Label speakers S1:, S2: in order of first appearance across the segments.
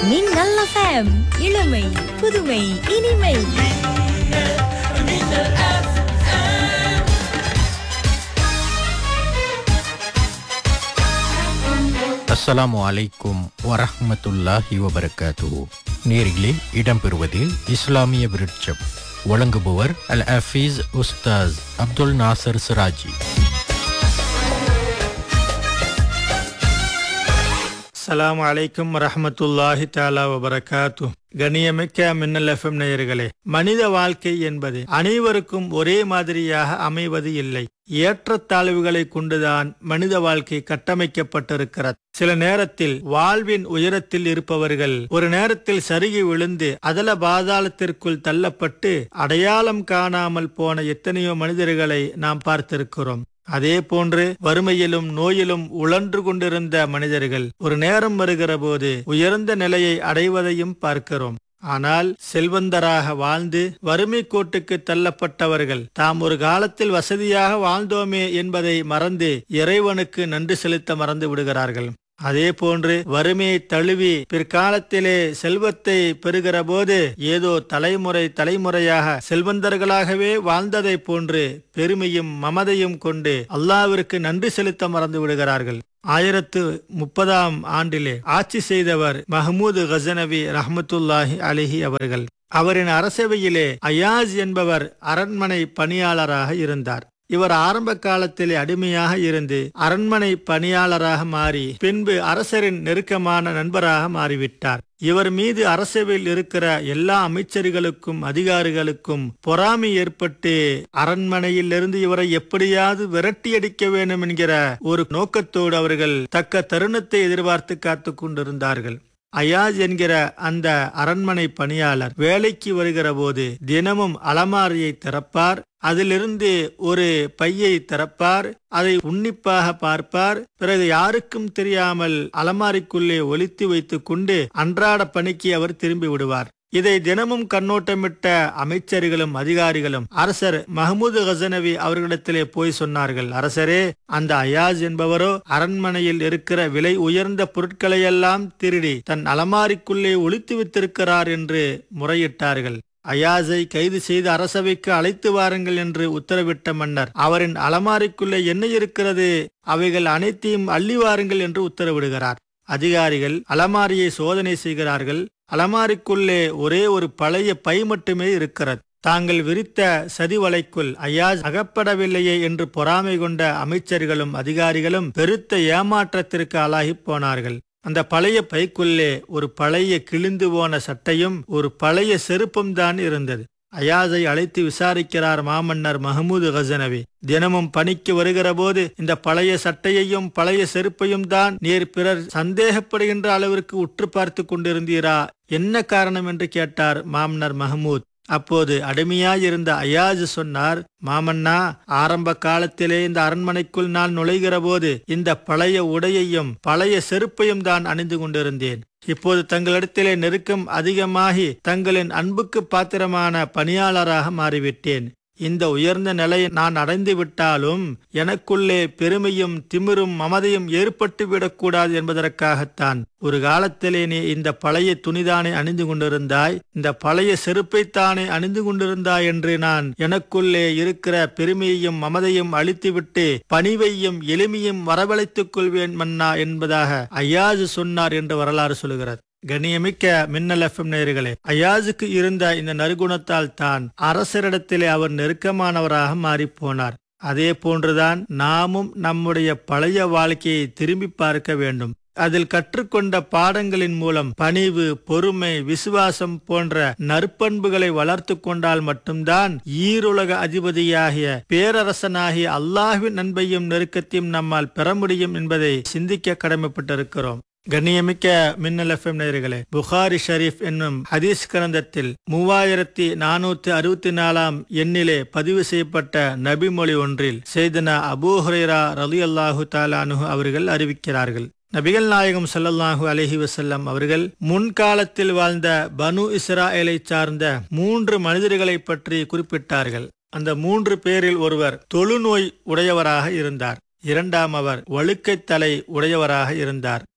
S1: மின்னல் எஃப்எம் இளமை புதுமை இனிமை
S2: அஸ்ஸலாமு அலைக்கும் வரஹ்மத்துல்லாஹி வபரகாத்துஹு நேரிலே இடம்பெறுவது இஸ்லாமிய விருட்சம் வழங்குபவர் அல் ஹஃபீஸ் உஸ்தாஸ் அப்துல் நாசர் சிராஜி
S3: அஸ்ஸலாமு அலைக்கும் வரஹ்மத்துல்லாஹி தஆலா வபரகாத்து கண்ணியமிக்க மின்னல் எஃப்எம் நேயர்களே மனித வாழ்க்கை என்பது அனைவருக்கும் ஒரே மாதிரியாக அமைவது இல்லை ஏற்றத்தாழ்வுகளை கொண்டுதான் மனித வாழ்க்கை கட்டமைக்கப்பட்டிருக்கிறது சில நேரத்தில் வாழ்வின் உயரத்தில் இருப்பவர்கள் ஒரு நேரத்தில் சருகி விழுந்து அதல பாதாளத்திற்குள் தள்ளப்பட்டு அடையாளம் காணாமல் போன எத்தனையோ மனிதர்களை நாம் பார்த்திருக்கிறோம் அதே போன்று வறுமையிலும் நோயிலும் உழன்று கொண்டிருந்த மனிதர்கள் ஒரு நேரம் வருகிற போது உயர்ந்த நிலையை அடைவதையும் பார்க்கிறோம் ஆனால் செல்வந்தராக வாழ்ந்து வறுமை கோட்டுக்கு தள்ளப்பட்டவர்கள் தாம் ஒரு காலத்தில் வசதியாக வாழ்ந்தோமே என்பதை மறந்து இறைவனுக்கு நன்றி செலுத்த மறந்து விடுகிறார்கள் அதே போன்று வறுமையை தழுவி பிற்காலத்திலே செல்வத்தை பெறுகிற போது ஏதோ தலைமுறை தலைமுறையாக செல்வந்தர்களாகவே வாழ்ந்ததை போன்று பெருமையும் மமதையும் கொண்டு அல்லாவிற்கு நன்றி செலுத்த மறந்து விடுகிறார்கள் ஆயிரத்து முப்பதாம் ஆண்டிலே ஆட்சி செய்தவர் மஹமூது கசனவி ரஹமத்துல்லாஹி அலிஹி அவர்கள் அவரின் அரசவையிலே அயாஸ் என்பவர் அரண்மனை பணியாளராக இருந்தார் இவர் ஆரம்ப காலத்திலே அடிமையாக இருந்து அரண்மனை பணியாளராக மாறி பின்பு அரசரின் நெருக்கமான நண்பராக மாறிவிட்டார் இவர் மீது அரசவையில் இருக்கிற எல்லா அமைச்சர்களுக்கும் அதிகாரிகளுக்கும் பொறாமை ஏற்பட்டு அரண்மனையிலிருந்து இவரை எப்படியாவது விரட்டியடிக்க வேண்டும் என்கிற ஒரு நோக்கத்தோடு அவர்கள் தக்க தருணத்தை எதிர்பார்த்து காத்து கொண்டிருந்தார்கள் அயாஸ் என்கிற அந்த அரண்மனை பணியாளர் வேலைக்கு வருகிற போது தினமும் அலமாரியை திறப்பார் அதிலிருந்து ஒரு பையை திறப்பார் அதை உன்னிப்பாக பார்ப்பார் பிறகு யாருக்கும் தெரியாமல் அலமாரிக்குள்ளே ஒளித்து வைத்துக் கொண்டு அன்றாட பணிக்கு அவர் திரும்பி விடுவார் இதை தினமும் கண்ணோட்டமிட்ட அமைச்சர்களும் அதிகாரிகளும் அரசர் மஹமூது கசனவி அவர்களிடத்திலே போய் சொன்னார்கள் அரசரே அந்த அயாஸ் என்பவரோ அரண்மனையில் இருக்கிற விலை உயர்ந்த பொருட்களையெல்லாம் திருடி தன் அலமாரிக்குள்ளே ஒளித்து வைத்திருக்கிறார் என்று முறையிட்டார்கள் அயாஸை கைது செய்து அரசவைக்கு அழைத்து வாருங்கள் என்று உத்தரவிட்ட மன்னர் அவரின் அலமாரிக்குள்ளே என்ன இருக்கிறது அவைகள் அனைத்தையும் அள்ளி வாருங்கள் என்று உத்தரவிடுகிறார் அதிகாரிகள் அலமாரியை சோதனை செய்கிறார்கள் அலமாரிக்குள்ளே ஒரே ஒரு பழைய பை மட்டுமே இருக்கிறது தாங்கள் விரித்த சதிவலைக்குள் அயாஸ் அகப்படவில்லையே என்று பொறாமை கொண்ட அமைச்சர்களும் அதிகாரிகளும் பெருத்த ஏமாற்றத்திற்கு ஆளாகி போனார்கள் அந்த பழைய பைக்குள்ளே ஒரு பழைய கிழிந்து போன சட்டையும் ஒரு பழைய செருப்பும் தான் இருந்தது அயாஸை அழைத்து விசாரிக்கிறார் மாமன்னர் மஹமூது கசனவி தினமும் பணிக்கு வருகிற போது இந்த பழைய சட்டையையும் பழைய செருப்பையும் தான் நீர் பிறர் சந்தேகப்படுகின்ற அளவிற்கு உற்று பார்த்து கொண்டிருந்தீரா என்ன காரணம் என்று கேட்டார் மாமன்னர் மஹமூத் அப்போது அடிமையாயிருந்த அயாஜ் சொன்னார் மாமன்னா ஆரம்ப காலத்திலே இந்த அரண்மனைக்குள் நான் நுழைகிற போது இந்த பழைய உடையையும் பழைய செருப்பையும் தான் அணிந்து கொண்டிருந்தேன் இப்போது தங்களிடத்திலே நெருக்கம் அதிகமாகி தங்களின் அன்புக்கு பாத்திரமான பணியாளராக மாறிவிட்டேன் இந்த உயர்ந்த நிலையை நான் அடைந்து விட்டாலும் எனக்குள்ளே பெருமையும் திமிரும் மமதையும் ஏற்பட்டு விடக்கூடாது என்பதற்காகத்தான் ஒரு காலத்திலே நீ இந்த பழைய துணிதானே அணிந்து கொண்டிருந்தாய் இந்த பழைய செருப்பைத்தானே அணிந்து கொண்டிருந்தாய் என்று நான் எனக்குள்ளே இருக்கிற பெருமையையும் மமதையும் அழித்துவிட்டு பணிவையும் எளிமையும் வரவழைத்துக் கொள்வேன் மன்னா என்பதாக ஐயாஜு சொன்னார் என்று வரலாறு சொல்கிறது கண்ணியமிக்க மின்னல் எஃப்எம் நேயர்களே அயாஸுக்கு இருந்த இந்த நறுகுணத்தால் தான் அரசரிடத்திலே அவர் நெருக்கமானவராக மாறிப் போனார் அதே போன்றுதான் நாமும் நம்முடைய பழைய வாழ்க்கையை திரும்பி பார்க்க வேண்டும் அதில் கற்றுக்கொண்ட பாடங்களின் மூலம் பணிவு பொறுமை விசுவாசம் போன்ற நற்பண்புகளை வளர்த்து கொண்டால் மட்டும்தான் ஈருலக அதிபதியாகிய பேரரசனாகிய அல்லாஹ்வின் நண்பையும் நெருக்கத்தையும் நம்மால் பெற முடியும் என்பதை சிந்திக்க கடமைப்பட்டிருக்கிறோம் கண்ணியமிக்க மின்னல் எஃப்எம் நேயர்களே புகாரி ஷரீப் என்னும் ஹதீஸ் கிரந்தத்தில் மூவாயிரத்தி நானூத்தி அறுபத்தி நாலாம் எண்ணிலே பதிவு செய்யப்பட்ட நபிமொழி ஒன்றில் செய்தன அபூ ஹுரைரா ரலி அல்லாஹு தாலானு அவர்கள் அறிவிக்கிறார்கள் நபிகள் நாயகம் ஸல்லல்லாஹு அலைஹி வஸல்லம் அவர்கள் முன்காலத்தில் வாழ்ந்த பனு இஸ்ராயலை சார்ந்த மூன்று மனிதர்களை பற்றி குறிப்பிட்டார்கள் அந்த மூன்று பேரில் ஒருவர் தொழுநோய் உடையவராக இருந்தார் இரண்டாம் அவர் வழுக்கைத் தலை உடையவராக இருந்தார்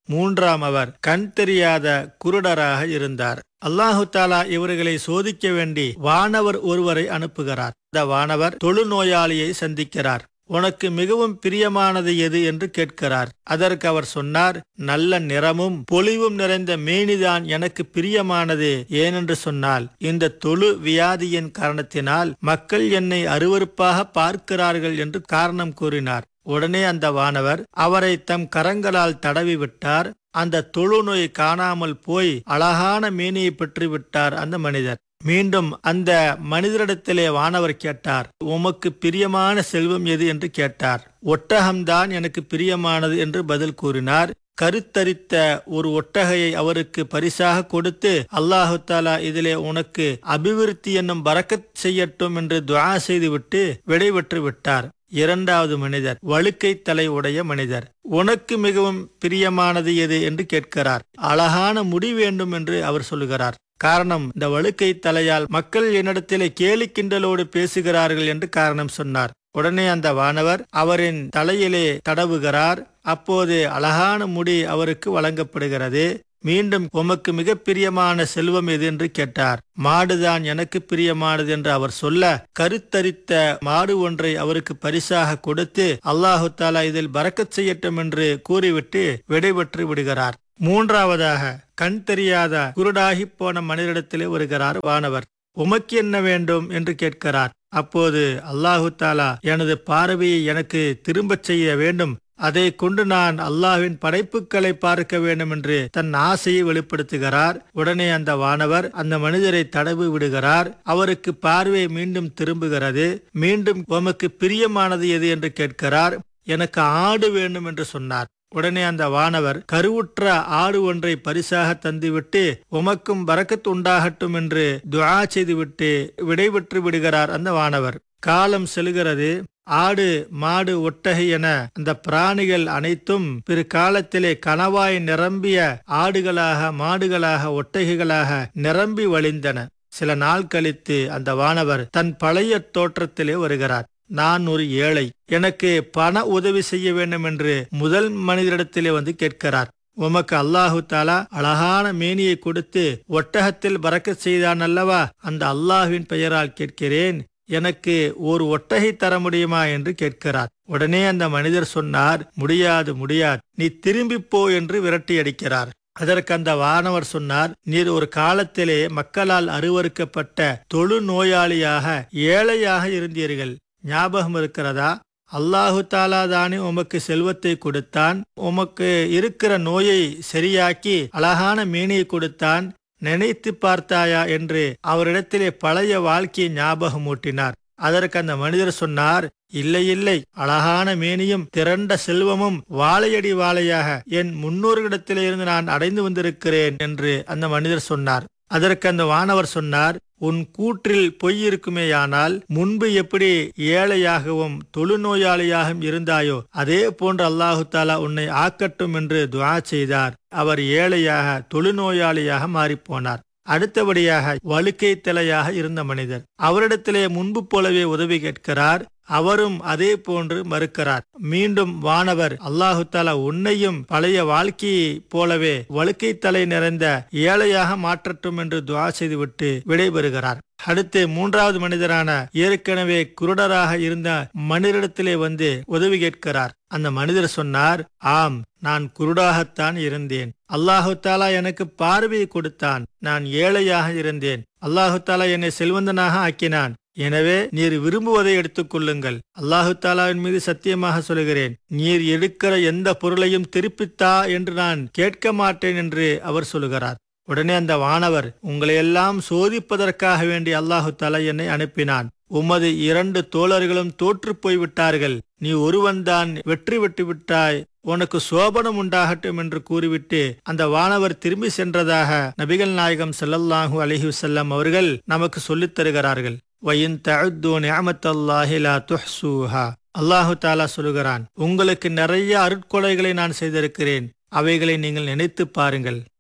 S3: மூன்றாம் அவர் கண் தெரியாத குருடராக இருந்தார் அல்லாஹு தாலா இவர்களை சோதிக்க வேண்டி வானவர் ஒருவரை அனுப்புகிறார் இந்த வானவர் தொழுநோயாளியை சந்திக்கிறார் உனக்கு மிகவும் பிரியமானது எது என்று கேட்கிறார் அதற்கு அவர் சொன்னார் நல்ல நிறமும் பொலிவும் நிறைந்த மேனிதான் எனக்கு பிரியமானது ஏனென்று சொன்னால் இந்த தொழு வியாதியின் காரணத்தினால் மக்கள் என்னை அருவருப்பாக பார்க்கிறார்கள் என்று காரணம் கூறினார் உடனே அந்த வானவர் அவரை தம் கரங்களால் தடவி விட்டார் அந்த தொழுநோய் காணாமல் போய் அழகான மேனியை பெற்று விட்டார் அந்த மனிதர் மீண்டும் அந்த மனிதரிடத்திலே வானவர் கேட்டார் உமக்கு பிரியமான செல்வம் எது என்று கேட்டார் ஒட்டகம்தான் எனக்கு பிரியமானது என்று பதில் கூறினார் கருத்தரித்த ஒரு ஒட்டகையை அவருக்கு பரிசாக கொடுத்து அல்லாஹு தாலா இதிலே உனக்கு அபிவிருத்தி என்னும் பறக்கத் செய்யட்டும் என்று துவா செய்துவிட்டு விடைபெற்று விட்டார் இரண்டாவது மனிதர் வழுக்கை தலை உடைய மனிதர் உனக்கு மிகவும் பிரியமானது எது என்று கேட்கிறார் அழகான முடி வேண்டும் என்று அவர் சொல்லுகிறார் காரணம் இந்த வழுக்கை தலையால் மக்கள் என்னிடத்திலே கேலி கிண்டலோடு பேசுகிறார்கள் என்று காரணம் சொன்னார் உடனே அந்த வானவர் அவரின் தலையிலே தடவுகிறார் அப்போது அழகான முடி அவருக்கு வழங்கப்படுகிறது மீண்டும் உமக்கு மிக பிரியமான செல்வம் எது என்று கேட்டார் மாடுதான் எனக்கு பிரியமானது என்று அவர் சொல்ல கருத்தரித்த மாடு ஒன்றை அவருக்கு பரிசாக கொடுத்து அல்லாஹு தாலா இதில் பறக்கச் செய்யட்டும் என்று கூறிவிட்டு விடைபெற்று விடுகிறார் மூன்றாவதாக கண் தெரியாத குருடாகி போன மனிதரிடத்திலே வருகிறார் வானவர் உமக்கு என்ன வேண்டும் என்று கேட்கிறார் அப்போது அல்லாஹு தாலா எனது பார்வையை எனக்கு திரும்பச் செய்ய வேண்டும் அதை கொண்டு நான் அல்லாஹ்வின் படைப்புகளை பார்க்க வேண்டும் என்று தன் ஆசையை வெளிப்படுத்துகிறார் உடனே அந்த வானவர் அந்த மனிதரை தடவு விடுகிறார் அவருக்கு பார்வை மீண்டும் திரும்புகிறது மீண்டும் உமக்கு பிரியமானது எது என்று கேட்கிறார் எனக்கு ஆடு வேண்டும் என்று சொன்னார் உடனே அந்த வானவர் கருவுற்ற ஆடு ஒன்றை பரிசாக தந்துவிட்டு உமக்கும் பறக்கத்து உண்டாகட்டும் என்று துஆ செய்துவிட்டு விடைபெற்று விடுகிறார் அந்த வானவர் காலம் செல்கிறது ஆடு மாடு ஒட்டகை என அந்த பிராணிகள் அனைத்தும் பிற காலத்திலே கனவாய் நிரம்பிய ஆடுகளாக மாடுகளாக ஒட்டகைகளாக நிரம்பி வழிந்தன சில நாள் கழித்து அந்த வானவர் தன் பழைய தோற்றத்திலே வருகிறார் நான் ஒரு ஏழை எனக்கு பண உதவி செய்ய வேண்டும் என்று முதல் மனிதரிடத்திலே வந்து கேட்கிறார் உமக்கு அல்லாஹு தாலா அழகான மேனியை கொடுத்து ஒட்டகத்தில் பறக்க செய்தான் அல்லவா அந்த அல்லாஹுவின் பெயரால் கேட்கிறேன் எனக்கு ஒரு ஒட்டகை தர முடியுமா என்று கேட்கிறார் உடனே அந்த மனிதர் சொன்னார் முடியாது முடியாது நீ திரும்பி போ என்று விரட்டி அடிக்கிறார் அதற்கு அந்த வானவர் சொன்னார் நீர் ஒரு காலத்திலே மக்களால் அருவறுக்கப்பட்ட தொழு நோயாளியாக ஏழையாக இருந்தீர்கள் ஞாபகம் இருக்கிறதா அல்லாஹு தாலா தானே உமக்கு செல்வத்தை கொடுத்தான் உமக்கு இருக்கிற நோயை சரியாக்கி அழகான மீனியை கொடுத்தான் நினைத்து பார்த்தாயா என்று அவரிடத்திலே பழைய வாழ்க்கையை ஞாபகம் ஊட்டினார் அதற்கு அந்த மனிதர் சொன்னார் இல்லை இல்லை அழகான மேனியும் திரண்ட செல்வமும் வாழையடி வாழையாக என் முன்னோர்களிடத்திலே இருந்து நான் அடைந்து வந்திருக்கிறேன் என்று அந்த மனிதர் சொன்னார் அதற்கு அந்த வானவர் சொன்னார் உன் கூற்றில் பொய் இருக்குமேயானால் முன்பு எப்படி ஏழையாகவும் தொழுநோயாளியாகவும் இருந்தாயோ அதே போன்று அல்லாஹு தாலா உன்னை ஆக்கட்டும் என்று துவா செய்தார் அவர் ஏழையாக தொழுநோயாளியாக மாறிப்போனார் அடுத்தபடியாக வழுக்கை தலையாக இருந்த மனிதர் அவரிடத்திலே முன்பு போலவே உதவி கேட்கிறார் அவரும் அதே போன்று மறுக்கிறார் மீண்டும் வானவர் அல்லாஹு தாலா உன்னையும் பழைய வாழ்க்கையை போலவே வழுக்கை தலை நிறைந்த ஏழையாக மாற்றட்டும் என்று துவா செய்துவிட்டு விடைபெறுகிறார் அடுத்து மூன்றாவது மனிதரான ஏற்கனவே குருடராக இருந்த மனிதரிடத்திலே வந்து உதவி கேட்கிறார் அந்த மனிதர் சொன்னார் ஆம் நான் குருடாகத்தான் இருந்தேன் அல்லாஹு தாலா எனக்கு பார்வையை கொடுத்தான் நான் ஏழையாக இருந்தேன் அல்லாஹு தாலா என்னை செல்வந்தனாக ஆக்கினான் எனவே நீர் விரும்புவதை எடுத்துக்கொள்ளுங்கள் அல்லாஹு தாலாவின் மீது சத்தியமாக சொல்கிறேன் நீர் எடுக்கிற எந்த பொருளையும் திருப்பித்தா என்று நான் கேட்க மாட்டேன் என்று அவர் சொல்லுகிறார் உடனே அந்த வானவர் உங்களையெல்லாம் சோதிப்பதற்காக வேண்டி அல்லாஹு தாலா என்னை அனுப்பினான் உமது இரண்டு தோழர்களும் தோற்று போய்விட்டார்கள் நீ ஒருவன்தான் வெற்றி விட்டு விட்டாய் உனக்கு சோபனம் உண்டாகட்டும் என்று கூறிவிட்டு அந்த வானவர் திரும்பி சென்றதாக நபிகள் நாயகம் ஸல்லல்லாஹு அலைஹி வஸல்லம் அவர்கள் நமக்கு சொல்லித் தருகிறார்கள் வயின் தஅத்து நிஅமத்தல்லாஹி லா துஹ்சூஹா அல்லாஹு தாலா சொல்லுகிறான் உங்களுக்கு நிறைய அருட்கொலைகளை நான் செய்திருக்கிறேன் அவைகளை நீங்கள் நினைத்து பாருங்கள்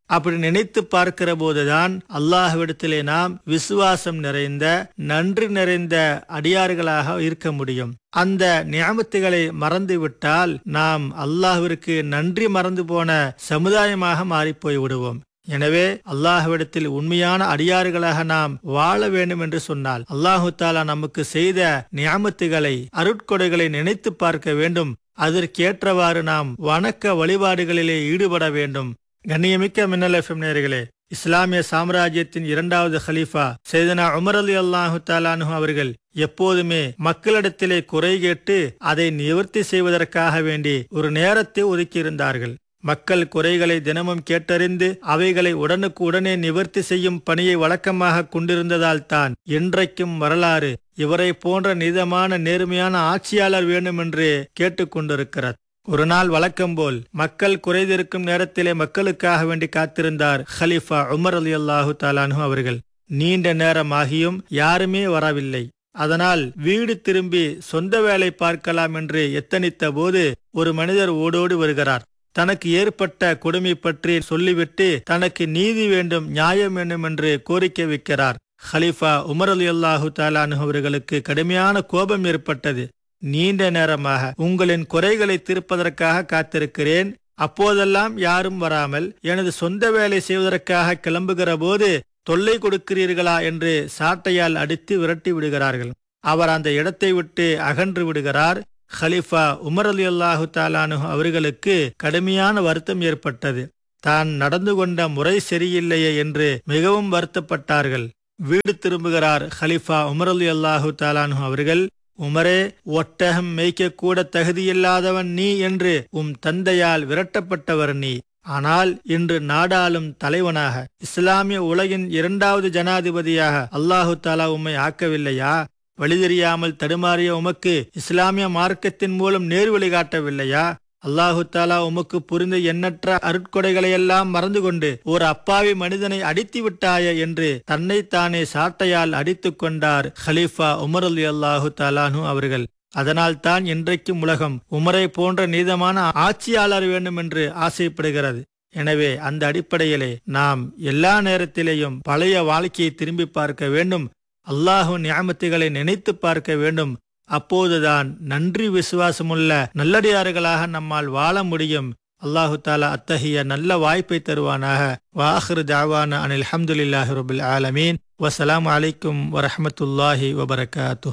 S3: அப்படி நினைத்து பார்க்கிற போதுதான் அல்லாஹ்விடத்திலே நாம் விசுவாசம் நிறைந்த நன்றி நிறைந்த அடியார்களாக இருக்க முடியும் அந்த நியமத்துகளை மறந்துவிட்டால் நாம் அல்லாஹ்விற்கு நன்றி மறந்து போன சமுதாயமாக மாறிப்போய் விடுவோம் எனவே அல்லாஹ்விடத்தில் உண்மையான அடியாறுகளாக நாம் வாழ வேண்டும் என்று சொன்னால் அல்லாஹு தாலா நமக்கு செய்த நியாமத்துகளை அருட்கொடைகளை நினைத்து பார்க்க வேண்டும் அதற்கேற்றவாறு நாம் வணக்க வழிபாடுகளிலே ஈடுபட வேண்டும் கண்ணியமிக்க மின்னல் எஃப்எம் நேர்களே இஸ்லாமிய சாம்ராஜ்யத்தின் இரண்டாவது ஹலீஃபா செய்தனா உமர் அலி அல்லாஹு தாலானு அவர்கள் எப்போதுமே மக்களிடத்திலே குறை கேட்டு அதை நிவர்த்தி செய்வதற்காக வேண்டி ஒரு நேரத்தை ஒதுக்கியிருந்தார்கள் மக்கள் குறைகளை தினமும் கேட்டறிந்து அவைகளை உடனுக்கு உடனே நிவர்த்தி செய்யும் பணியை வழக்கமாக கொண்டிருந்ததால் தான் இன்றைக்கும் வரலாறு இவரை போன்ற நிதமான நேர்மையான ஆட்சியாளர் வேண்டும் என்று கேட்டுக்கொண்டிருக்கிறார் ஒரு நாள் வழக்கம் போல் மக்கள் குறைந்திருக்கும் நேரத்திலே மக்களுக்காக வேண்டி காத்திருந்தார் ஹலிஃபா உமர் அலி அல்லாஹு தாலானு அவர்கள் நீண்ட நேரமாகியும் யாருமே வரவில்லை அதனால் வீடு திரும்பி சொந்த வேலை பார்க்கலாம் என்று எத்தனித்த போது ஒரு மனிதர் ஓடோடி வருகிறார் தனக்கு ஏற்பட்ட கொடுமை பற்றி சொல்லிவிட்டு தனக்கு நீதி வேண்டும் நியாயம் வேண்டும் என்று கோரிக்கை வைக்கிறார் ஹலிஃபா உமர் அலி அல்லாஹு தாலானு அவர்களுக்கு கடுமையான கோபம் ஏற்பட்டது நீண்ட நேரமாக உங்களின் குறைகளை தீர்ப்பதற்காக காத்திருக்கிறேன் அப்போதெல்லாம் யாரும் வராமல் எனது சொந்த வேலை செய்வதற்காக கிளம்புகிற போது தொல்லை கொடுக்கிறீர்களா என்று சாட்டையால் அடித்து விரட்டி விடுகிறார்கள் அவர் அந்த இடத்தை விட்டு அகன்று விடுகிறார் ஹலிஃபா உமர் அலி அல்லாஹு தாலானு அவர்களுக்கு கடுமையான வருத்தம் ஏற்பட்டது தான் நடந்து கொண்ட முறை சரியில்லையே என்று மிகவும் வருத்தப்பட்டார்கள் வீடு திரும்புகிறார் ஹலிஃபா உமர் அலி அல்லாஹு தாலானு அவர்கள் உமரே ஒட்டகம் மேய்க்கக்கூட தகுதியில்லாதவன் நீ என்று உம் தந்தையால் விரட்டப்பட்டவர் நீ ஆனால் இன்று நாடாளும் தலைவனாக இஸ்லாமிய உலகின் இரண்டாவது ஜனாதிபதியாக அல்லாஹு தாலா உம்மை ஆக்கவில்லையா வழிதெரியாமல் தடுமாறிய உமக்கு இஸ்லாமிய மார்க்கத்தின் மூலம் நேர் வழிகாட்டவில்லையா அல்லாஹு தாலா உமக்கு புரிந்த எண்ணற்ற அருட்கொடைகளையெல்லாம் மறந்து கொண்டு ஒரு அப்பாவி மனிதனை அடித்து விட்டாய என்று தன்னைத்தானே சாட்டையால் அடித்துக் கொண்டார் ஹலீஃபா உமர் அலி அல்லாஹு தாலானு அவர்கள் அதனால் தான் இன்றைக்கும் உலகம் உமரை போன்ற நீதமான ஆட்சியாளர் வேண்டும் என்று ஆசைப்படுகிறது எனவே அந்த அடிப்படையிலே நாம் எல்லா நேரத்திலேயும் பழைய வாழ்க்கையை திரும்பி பார்க்க வேண்டும் அல்லாஹு நியாமத்துகளை நினைத்து பார்க்க வேண்டும் அப்போதுதான் நன்றி விசுவாசமுள்ள நல்லடியார்களாக நம்மால் வாழ முடியும் அல்லாஹு தாலா அத்தகைய நல்ல வாய்ப்பை தருவானாக வாஹிரு தாவான அனில் அஹமதுல்லாஹி ரபுல் ஆலமீன் வசலாம் அலைக்கும் வரஹமத்துல்லாஹி வபரகாத்து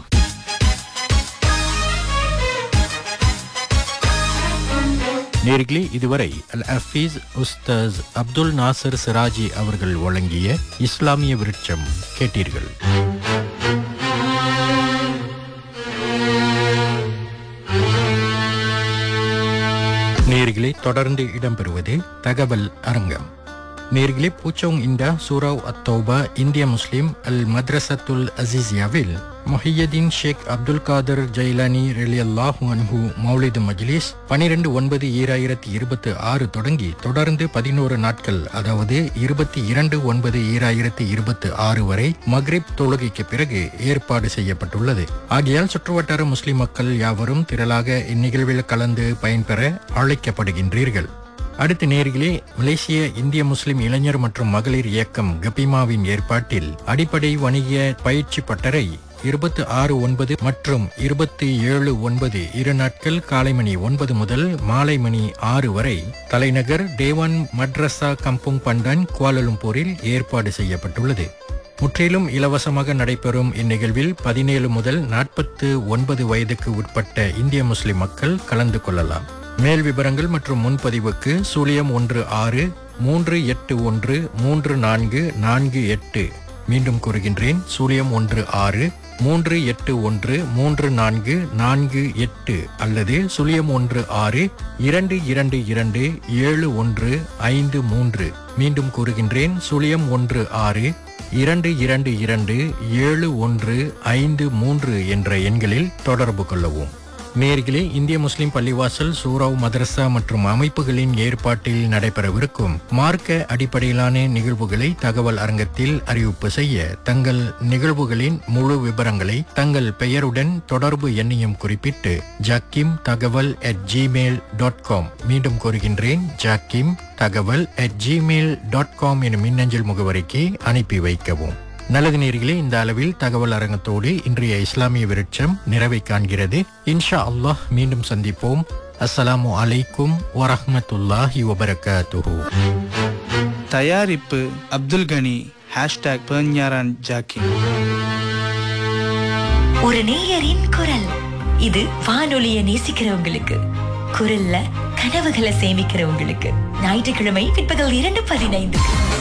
S2: நேர்களே இதுவரை அல் ஹஃபீஸ் உஸ்தாஸ் அப்துல் நாசர் சிராஜி அவர்கள் வழங்கிய இஸ்லாமிய விருட்சம் கேட்டீர்கள் நேர்களே தொடர்ந்து இடம்பெறுவது தகவல் அரங்கம் நேர்களே பூச்சோங் இண்டா சூராவ் அத்தௌபா இந்திய முஸ்லிம் அல் மத்ரசத்துல் அசிசியாவில் மொஹியதீன் ஷேக் அப்துல் காதர் ஜைலானி ரெலி அல்லாஹு அன்ஹு மௌலிது மஜ்லிஸ் பனிரெண்டு ஒன்பது ஈராயிரத்தி இருபத்தி ஆறு தொடங்கி தொடர்ந்து பதினோரு நாட்கள் அதாவது இருபத்தி இரண்டு ஒன்பது ஈராயிரத்தி இருபத்தி ஆறு வரை மக்ரிப் தொழுகைக்கு பிறகு ஏற்பாடு செய்யப்பட்டுள்ளது ஆகையால் சுற்றுவட்டார முஸ்லிம் மக்கள் யாவரும் திரளாக இந்நிகழ்வில் கலந்து பயன்பெற அழைக்கப்படுகின்றீர்கள் அடுத்த நேர்களே மலேசிய இந்திய முஸ்லிம் இளைஞர் மற்றும் மகளிர் இயக்கம் கபிமாவின் ஏற்பாட்டில் அடிப்படை வணிக பயிற்சி பட்டறை இருபத்தி ஆறு ஒன்பது மற்றும் இருபத்தி ஏழு ஒன்பது இரு நாட்கள் காலை மணி ஒன்பது முதல் மாலை மணி ஆறு வரை தலைநகர் டேவான் மட்ரஸா கம்புங் பண்டான் குவாலலும்பூரில் ஏற்பாடு செய்யப்பட்டுள்ளது முற்றிலும் இலவசமாக நடைபெறும் இந்நிகழ்வில் பதினேழு முதல் நாற்பத்து ஒன்பது வயதுக்கு உட்பட்ட இந்திய முஸ்லிம் மக்கள் கலந்து கொள்ளலாம் மேல் விவரங்கள் மற்றும் முன்பதிவுக்கு சூழியம் ஒன்று ஆறு மூன்று எட்டு ஒன்று மூன்று நான்கு நான்கு எட்டு மீண்டும் கூறுகின்றேன் சூழியம் ஒன்று ஆறு மூன்று எட்டு ஒன்று மூன்று நான்கு நான்கு எட்டு அல்லது சுழியம் ஒன்று ஆறு இரண்டு இரண்டு இரண்டு ஏழு ஒன்று ஐந்து மூன்று மீண்டும் கூறுகின்றேன் சுழியம் ஒன்று ஆறு இரண்டு இரண்டு இரண்டு ஏழு ஒன்று ஐந்து மூன்று என்ற எண்களில் தொடர்பு கொள்ளவும் நேர்களே இந்திய முஸ்லிம் பள்ளிவாசல் சூராவ் மதரசா மற்றும் அமைப்புகளின் ஏற்பாட்டில் நடைபெறவிருக்கும் மார்க்க அடிப்படையிலான நிகழ்வுகளை தகவல் அரங்கத்தில் அறிவிப்பு செய்ய தங்கள் நிகழ்வுகளின் முழு விவரங்களை தங்கள் பெயருடன் தொடர்பு எண்ணையும் குறிப்பிட்டு ஜக்கிம் தகவல் அட் ஜிமெயில் டாட் காம் மீண்டும் கூறுகின்றேன் ஜக்கிம் தகவல் அட் ஜிமெயில் டாட் காம் எனும் மின்னஞ்சல் முகவரிக்கு அனுப்பி வைக்கவும் நல்லது நேர்களே இந்த அளவில் தகவல் அரங்கத்தோடு இன்றைய இஸ்லாமிய விருட்சம் நிறைவை காண்கிறது இன்ஷா அல்லாஹ் மீண்டும் சந்திப்போம் அஸ்ஸலாமு அலைக்கும் வரஹ்மத்துல்லாஹி வபரகாத்துஹு
S4: தயாரிப்பு அப்துல் கனி ஹேஷ்டாக் பேஞ்ஞாரான் ஜாக்கின்
S1: ஒரு நேயரின் குரல் இது வானொலிய நேசிக்கிறவங்களுக்கு குரல்ல கனவுகளை சேமிக்கிறவங்களுக்கு ஞாயிற்றுக்கிழமை பிற்பகல் இரண்டு பதினைந்து